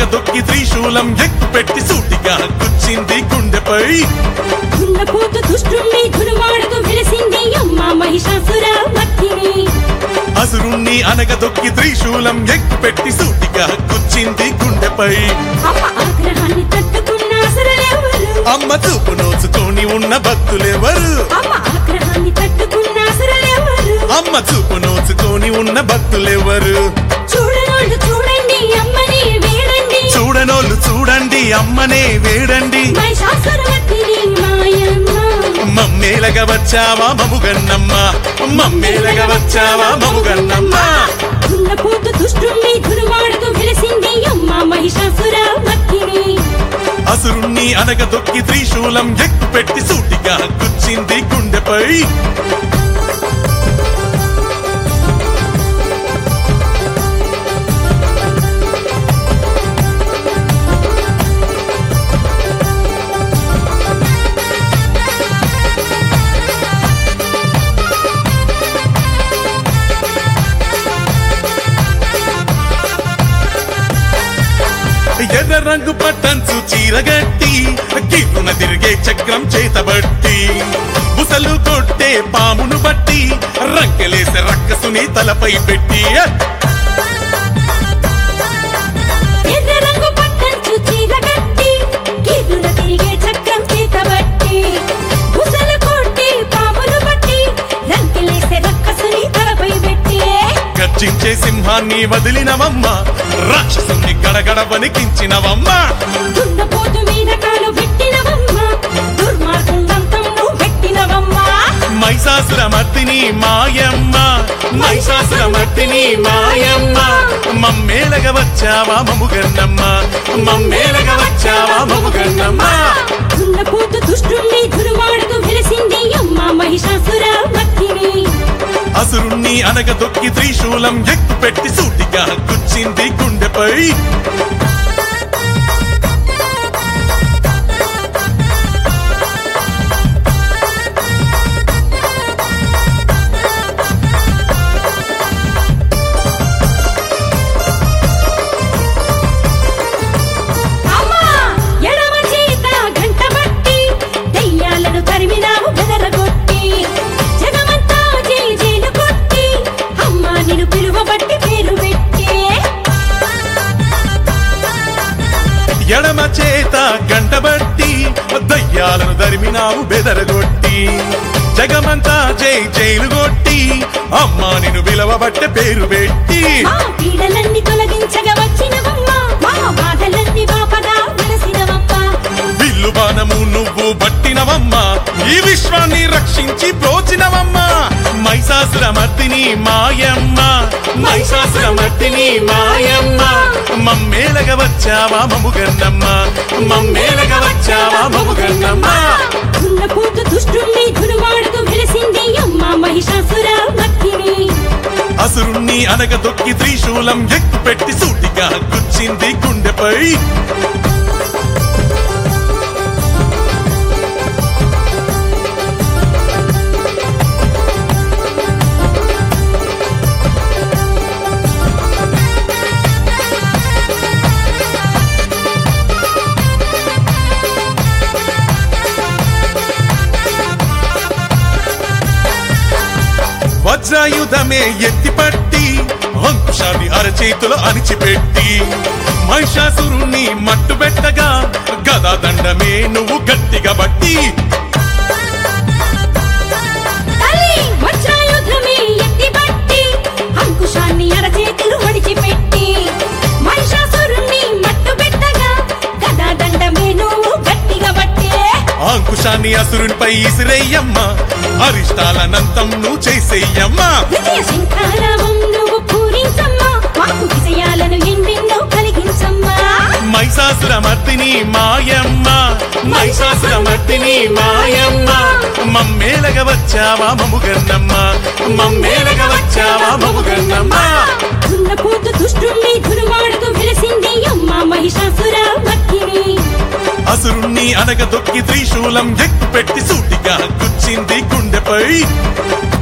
అనగదొక్కి త్రిశూలం ఎక్కు పెట్టి సూటిగా గుచ్చింది గుండెపై దున్నపోతు దుష్టుణ్ణి దునుమాడుతూ వెలిసింది అమ్మ మహిషాసుర మర్దిని అసురుణ్ణి అనగదొక్కి త్రిశూలం ఎక్కు పెట్టి సూటిగా గుచ్చింది గుండెపై అమ్మ ఆగ్రహాన్ని తట్టుకున్న అసురులెవరు అమ్మ చూపు నోచుకొని ఉన్న భక్తులెవరు అమ్మ ఆగ్రహాన్ని తట్టుకున్న అసురులెవరు అమ్మ చూపు నోచుకొని ఉన్న భక్తులెవరు చూడనోళ్ళు చూడండి అమ్మని వేడండి చూడనోళ్ళు చూడండి అమ్మనే వేడండి మహిషాసుర మర్దిని మాయమ్మ మమ్మేలగా వచ్చావా మముగన్నమ్మ మమ్మేలగా వచ్చావా మముగన్నమ్మ దున్నపోతు దుష్టుణ్ణి దునుమాడుతూ వెలిసింది అమ్మ మహిషాసుర మర్దిని అసురుణ్ణి అనగదొక్కి త్రిశూలం ఎక్కు పెట్టి సూటిగా గుచ్చింది గుండెపై ఎర్ర రంగు పట్టంచు చీరగట్టి గిర్రున తిరిగే చక్రం చేతబట్టి బుసలు కొట్టే పామును బట్టి రంకెలేసే రక్కసుని తలపై పెట్టి ఎర్ర రంగు పట్టంచు చీర కట్టి కీర్లున తిరిగే చక్రం చేతబట్టి బుసలు కొట్టి పాములు బట్టి రంకెలేసే రక్కసుని తలపై పెట్టి గర్జించే సింహాన్ని వదిలినవమ్మ రాక్షసుని గడగడ వణికించినవమ్మ దున్నపోతు మీద కాలు పెట్టినవమ్మ దుర్మార్గంతం నువ్వు పెట్టినవమ్మ మైసాసుర మర్తిని మాయమ్మ మైసాసుర మర్తిని మాయమ్మ మమ్మేలగ వచ్చావా మముగన్నమ్మ మమ్మేలగ వచ్చావా మముగన్నమ్మ దున్నపోతు దుష్టుణ్ణి దుర్మాడుతూ వెలిసింది అమ్మ మహిషాసుర మర్దిని అసురుణ్ణి అనగదొక్కి త్రిశూలం ఎక్కు పెట్టి సూటిగా గుచ్చింది గుండెపై అమ్మా ఎడమ చేత గంట బట్టి దెయ్యాలను తరిమినావు బెదరగొట్టి జగమంతా జై జైలు కొట్టి అమ్మా నిన్ను పిలువబట్టి పేరు పెట్టి ఎడమ చేత గంటబట్టి దయ్యాలను దరిమినావు బెదరగొట్టి జగమంతా జై జైలు కొట్టి అమ్మా నిన్ను విలవబట్టే పేరు పెట్టి మా పీడలన్నీ తొలగించగా వచ్చినవమ్మా మా బాధలన్నీ బాపగా వెలసినవమ్మా విల్లు బాణము నువ్వు బట్టినవమ్మా ఈ విశ్వాన్ని రక్షించి ప్రోచినవమ్మా మైసాసుర మర్తిని మాయమ్మ మైసాసుర మర్తిని మాయమ్మ మమ్మేలగ వచ్చావా మముగన్నమ్మ మమ్మేలగ వచ్చావా మముగన్నమ్మ దున్నపోతు దుష్టుణ్ణి దునుమాడుతూ వెలిసింది అమ్మ మహిషాసుర మర్దిని అసురుణ్ణి అనగదొక్కి త్రిశూలం ఎక్కు పెట్టి సూటిగా గుచ్చింది గుండెపై వజ్రాయుధమే ఎత్తిపట్టి అంకుశాన్ని అరచేతులు అణిచిపెట్టి మహిషాసురుణ్ణి మట్టుబెట్టగా గదా దండమే నువ్వు గట్టిగా బట్టి తల్లి వజ్రాయుధమే ఎత్తిపట్టి అంకుశాన్ని అరచేతులు మడిచిపెట్టి మహిషాసురుణ్ణి మట్టుబెట్టగా గదా దండమే నువ్వు గట్టిగా బట్టే అంకుశాన్ని అసురునిపై ఇసిరేయ్యమ్మ అరిష్టాలనంతం నువ్వు చేసేయ్యమ్మా విజయ శంఖారావం నువ్వు పూరించమ్మా మాకు విజయాలను ఎన్నెన్నో కలిగించమ్మా మైసాసుర మర్తిని మాయమ్మ మైసాసుర మర్తిని మాయమ్మ మమ్మేలగ వచ్చావా మముగన్నమ్మ మమ్మేలగ వచ్చావా మముగన్నమ్మ దున్నపోతు దుష్టుణ్ణి దునుమాడుతూ వెలిసింది అమ్మ మహిషాసుర మర్దిని అసురుణ్ణి అనగదొక్కి త్రిశూలం ఎక్కు పెట్టి సూటిగా గుచ్చింది గుండెపై